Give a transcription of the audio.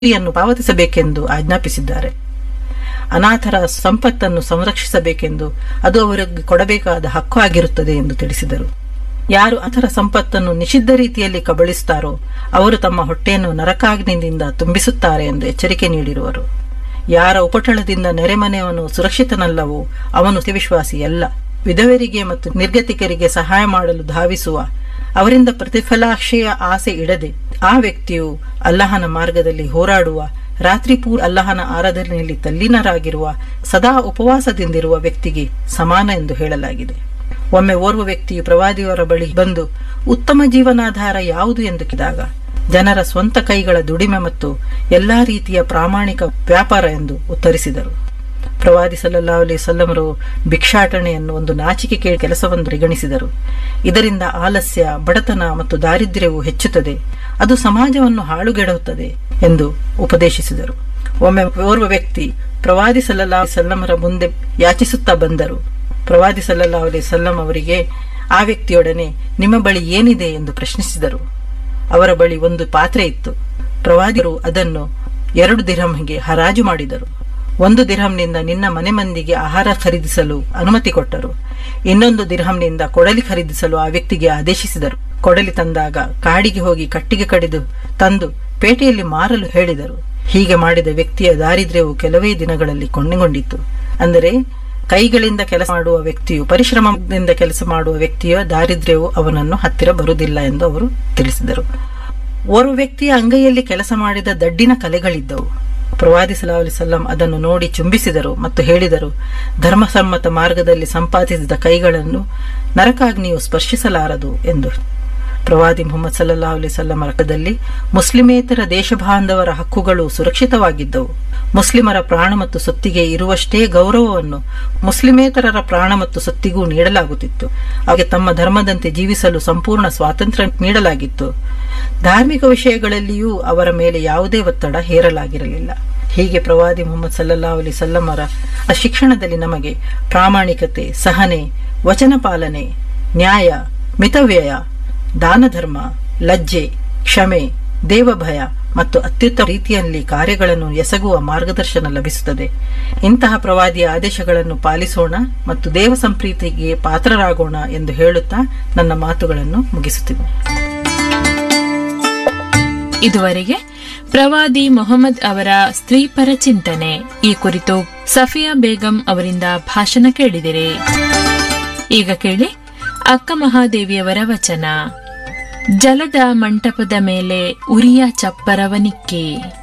ಯನ್ನು ಪಾವತಿಸಬೇಕೆಂದು ಆಜ್ಞಾಪಿಸಿದ್ದಾರೆ ಅನಾಥರ ಸಂಪತ್ತನ್ನು ಸಂರಕ್ಷಿಸಬೇಕೆಂದು ಅದು ಅವರಿಗೆ ಕೊಡಬೇಕಾದ ಹಕ್ಕು ಆಗಿರುತ್ತದೆ ಎಂದು ತಿಳಿಸಿದರು ಯಾರು ಅತರ ಸಂಪತ್ತನ್ನು ನಿಷಿದ್ಧ ರೀತಿಯಲ್ಲಿ ಕಬಳಿಸುತ್ತಾರೋ ಅವರು ತಮ್ಮ ಹೊಟ್ಟೆಯನ್ನು ನರಕಾಗ್ನಿಯಿಂದ ತುಂಬಿಸುತ್ತಾರೆ ಎಂದು ಎಚ್ಚರಿಕೆ ನೀಡಿರುವರು ಯಾರ ಉಪಟಳದಿಂದ ನೆರೆಮನೆಯವನು ಸುರಕ್ಷಿತನಲ್ಲವೋ ಅವನು ವಿಶ್ವಾಸಿಯಲ್ಲ ವಿಧವೆಯರಿಗೆ ಮತ್ತು ನಿರ್ಗತಿಕರಿಗೆ ಸಹಾಯ ಮಾಡಲು ಧಾವಿಸುವ ಅವರಿಂದ ಪ್ರತಿಫಲಾಶಯ ಆಸೆ ಇಡದೆ ಆ ವ್ಯಕ್ತಿಯು ಅಲ್ಲಹನ ಮಾರ್ಗದಲ್ಲಿ ಹೋರಾಡುವ ರಾತ್ರಿ ಪೂರ್ ಅಲ್ಲಹನ ಆರಾಧನೆಯಲ್ಲಿ ತಲ್ಲೀನರಾಗಿರುವ ಸದಾ ಉಪವಾಸದಿಂದಿರುವ ವ್ಯಕ್ತಿಗೆ ಸಮಾನ ಎಂದು ಹೇಳಲಾಗಿದೆ ಒಮ್ಮೆ ಓರ್ವ ವ್ಯಕ್ತಿಯು ಪ್ರವಾದಿಯವರ ಬಳಿ ಬಂದು ಉತ್ತಮ ಜೀವನಾಧಾರ ಯಾವುದು ಎಂದು ಕಿದಾಗ ಜನರ ಸ್ವಂತ ಕೈಗಳ ದುಡಿಮೆ ಮತ್ತು ಎಲ್ಲಾ ರೀತಿಯ ಪ್ರಾಮಾಣಿಕ ವ್ಯಾಪಾರ ಎಂದು ಉತ್ತರಿಸಿದರು ಪ್ರವಾದಿ ಸಲ್ಲಾ ಅಲಿ ಸಲ್ಲಮರು ಭಿಕ್ಷಾಟನೆಯನ್ನು ಒಂದು ನಾಚಿಕೆ ಕೆಲಸವನ್ನು ಪರಿಗಣಿಸಿದರು ಇದರಿಂದ ಆಲಸ್ಯ ಬಡತನ ಮತ್ತು ದಾರಿದ್ರ್ಯವು ಹೆಚ್ಚುತ್ತದೆ ಅದು ಸಮಾಜವನ್ನು ಹಾಳುಗೆಡುತ್ತದೆ ಎಂದು ಉಪದೇಶಿಸಿದರು ಒಮ್ಮೆ ಓರ್ವ ವ್ಯಕ್ತಿ ಪ್ರವಾದಿ ಸಲ್ಲಾ ಸಲ್ಲಮರ ಮುಂದೆ ಯಾಚಿಸುತ್ತಾ ಬಂದರು ಪ್ರವಾದಿ ಸಲ್ಲಾ ಅಲಿ ಸಲ್ಲಂ ಅವರಿಗೆ ಆ ವ್ಯಕ್ತಿಯೊಡನೆ ನಿಮ್ಮ ಬಳಿ ಏನಿದೆ ಎಂದು ಪ್ರಶ್ನಿಸಿದರು ಅವರ ಬಳಿ ಒಂದು ಪಾತ್ರೆ ಇತ್ತು ಪ್ರವಾದಿರು ಅದನ್ನು ಎರಡು ದಿರಹಂಗೆ ಹರಾಜು ಮಾಡಿದರು ಒಂದು ದಿರ್ಹಂನಿಂದ ನಿನ್ನ ಮನೆ ಮಂದಿಗೆ ಆಹಾರ ಖರೀದಿಸಲು ಅನುಮತಿ ಕೊಟ್ಟರು ಇನ್ನೊಂದು ದಿರ್ಹಂನಿಂದ ಕೊಡಲಿ ಖರೀದಿಸಲು ಆ ವ್ಯಕ್ತಿಗೆ ಆದೇಶಿಸಿದರು ಕೊಡಲಿ ತಂದಾಗ ಕಾಡಿಗೆ ಹೋಗಿ ಕಟ್ಟಿಗೆ ಕಡಿದು ತಂದು ಪೇಟೆಯಲ್ಲಿ ಮಾರಲು ಹೇಳಿದರು ಹೀಗೆ ಮಾಡಿದ ವ್ಯಕ್ತಿಯ ದಾರಿದ್ರ್ಯವು ಕೆಲವೇ ದಿನಗಳಲ್ಲಿ ಕೊಂಡೆಗೊಂಡಿತ್ತು ಅಂದರೆ ಕೈಗಳಿಂದ ಕೆಲಸ ಮಾಡುವ ವ್ಯಕ್ತಿಯು ಪರಿಶ್ರಮದಿಂದ ಕೆಲಸ ಮಾಡುವ ವ್ಯಕ್ತಿಯ ದಾರಿದ್ರ್ಯವು ಅವನನ್ನು ಹತ್ತಿರ ಬರುವುದಿಲ್ಲ ಎಂದು ಅವರು ತಿಳಿಸಿದರು ಓರ್ವ ವ್ಯಕ್ತಿಯ ಅಂಗೈಯಲ್ಲಿ ಕೆಲಸ ಮಾಡಿದ ದಡ್ಡಿನ ಕಲೆಗಳಿದ್ದವು ಪ್ರವಾದಿ ಸಲಾಲಿ ಸಲ್ಲಂ ಅದನ್ನು ನೋಡಿ ಚುಂಬಿಸಿದರು ಮತ್ತು ಹೇಳಿದರು ಧರ್ಮಸಮ್ಮತ ಮಾರ್ಗದಲ್ಲಿ ಸಂಪಾದಿಸಿದ ಕೈಗಳನ್ನು ನರಕಾಗ್ನಿಯು ಸ್ಪರ್ಶಿಸಲಾರದು ಎಂದು ಪ್ರವಾದಿ ಮುಹಮ್ಮದ್ ಸಲ್ಲಾ ಅಲಿ ಸಲ್ಲಂ ರಕದಲ್ಲಿ ಮುಸ್ಲಿಮೇತರ ದೇಶಬಾಂಧವರ ಹಕ್ಕುಗಳು ಸುರಕ್ಷಿತವಾಗಿದ್ದವು ಮುಸ್ಲಿಮರ ಪ್ರಾಣ ಮತ್ತು ಸೊತ್ತಿಗೆ ಇರುವಷ್ಟೇ ಗೌರವವನ್ನು ಮುಸ್ಲಿಮೇತರರ ಪ್ರಾಣ ಮತ್ತು ಸೊತ್ತಿಗೂ ನೀಡಲಾಗುತ್ತಿತ್ತು ಅವರಿಗೆ ತಮ್ಮ ಧರ್ಮದಂತೆ ಜೀವಿಸಲು ಸಂಪೂರ್ಣ ಸ್ವಾತಂತ್ರ್ಯ ನೀಡಲಾಗಿತ್ತು ಧಾರ್ಮಿಕ ವಿಷಯಗಳಲ್ಲಿಯೂ ಅವರ ಮೇಲೆ ಯಾವುದೇ ಒತ್ತಡ ಹೇರಲಾಗಿರಲಿಲ್ಲ ಹೀಗೆ ಪ್ರವಾದಿ ಮುಹಮ್ಮದ್ ಸಲ್ಲಾ ಅಲಿ ಸಲ್ಲಮರ ಶಿಕ್ಷಣದಲ್ಲಿ ನಮಗೆ ಪ್ರಾಮಾಣಿಕತೆ ಸಹನೆ ವಚನ ಪಾಲನೆ ನ್ಯಾಯ ಮಿತವ್ಯಯ ದಾನಧರ್ಮ ಲಜ್ಜೆ ಕ್ಷಮೆ ದೇವಭಯ ಮತ್ತು ಅತ್ಯುತ್ತಮ ರೀತಿಯಲ್ಲಿ ಕಾರ್ಯಗಳನ್ನು ಎಸಗುವ ಮಾರ್ಗದರ್ಶನ ಲಭಿಸುತ್ತದೆ ಇಂತಹ ಪ್ರವಾದಿಯ ಆದೇಶಗಳನ್ನು ಪಾಲಿಸೋಣ ಮತ್ತು ದೇವ ಸಂಪ್ರೀತಿಗೆ ಪಾತ್ರರಾಗೋಣ ಎಂದು ಹೇಳುತ್ತಾ ನನ್ನ ಮಾತುಗಳನ್ನು ಮುಗಿಸುತ್ತಿದೆ ಇದುವರೆಗೆ ಪ್ರವಾದಿ ಮೊಹಮ್ಮದ್ ಅವರ ಸ್ತ್ರೀಪರ ಚಿಂತನೆ ಈ ಕುರಿತು ಸಫಿಯಾ ಬೇಗಂ ಅವರಿಂದ ಭಾಷಣ ಕೇಳಿದಿರಿ ಈಗ ಕೇಳಿ ಅಕ್ಕ ಮಹಾದೇವಿಯವರ ವಚನ ಜಲದ ಮಂಟಪದ ಮೇಲೆ ಉರಿಯ ಚಪ್ಪರವನಿಕ್ಕಿ